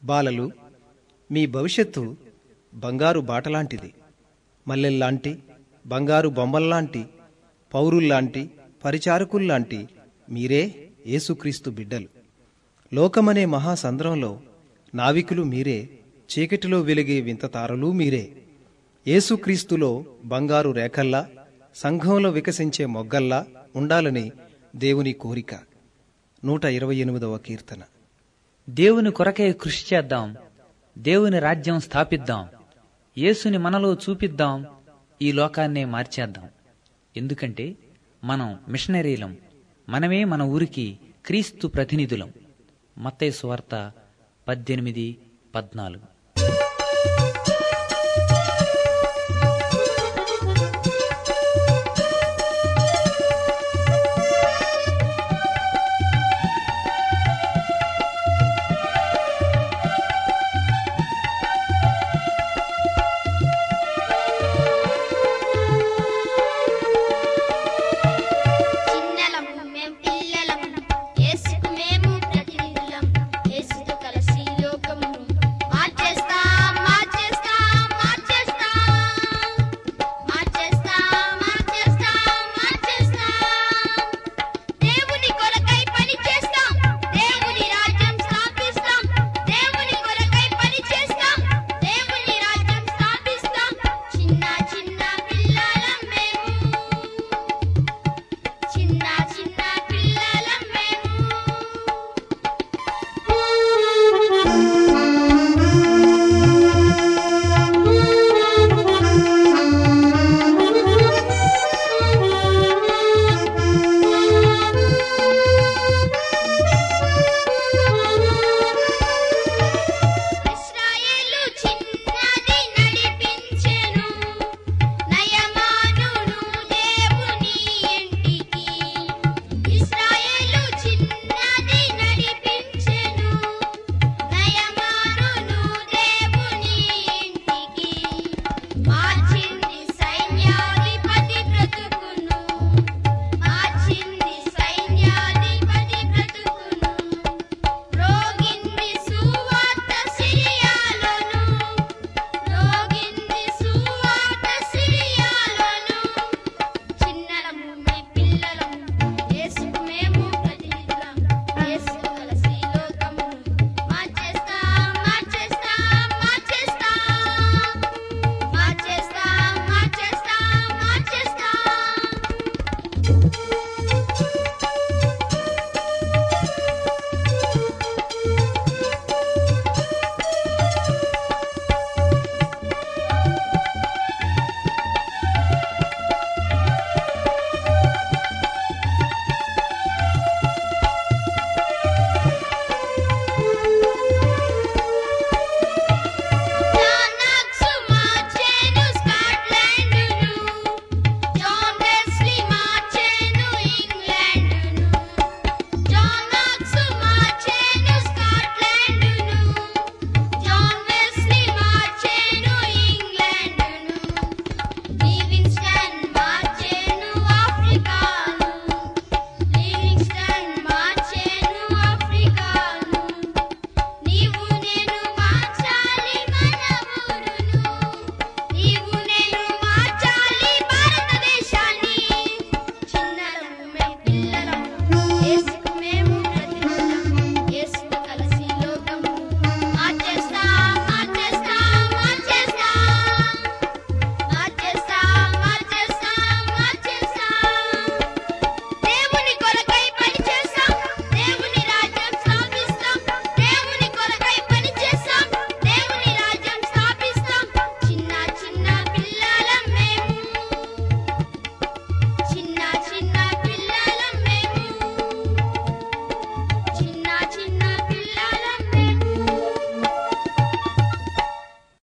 బాలలు మీ భవిష్యత్తు బంగారు బాటలాంటిది మల్లెల్లాంటి బంగారు బొమ్మల్లాంటి పౌరుల్లాంటి పరిచారకుల్లాంటి మీరే యేసుక్రీస్తు బిడ్డలు లోకమనే మహాసంద్రంలో నావికులు మీరే చీకటిలో వెలిగే వింత తారలు మీరే యేసుక్రీస్తులో బంగారు రేఖల్లా సంఘంలో వికసించే మొగ్గల్లా ఉండాలని దేవుని కోరిక నూట ఇరవై ఎనిమిదవ కీర్తన దేవుని కొరకే కృషి చేద్దాం దేవుని రాజ్యం స్థాపిద్దాం యేసుని మనలో చూపిద్దాం ఈ లోకాన్నే మార్చేద్దాం ఎందుకంటే మనం మిషనరీలం మనమే మన ఊరికి క్రీస్తు ప్రతినిధులం మత్తయి సువార్త పద్దెనిమిది పద్నాలుగు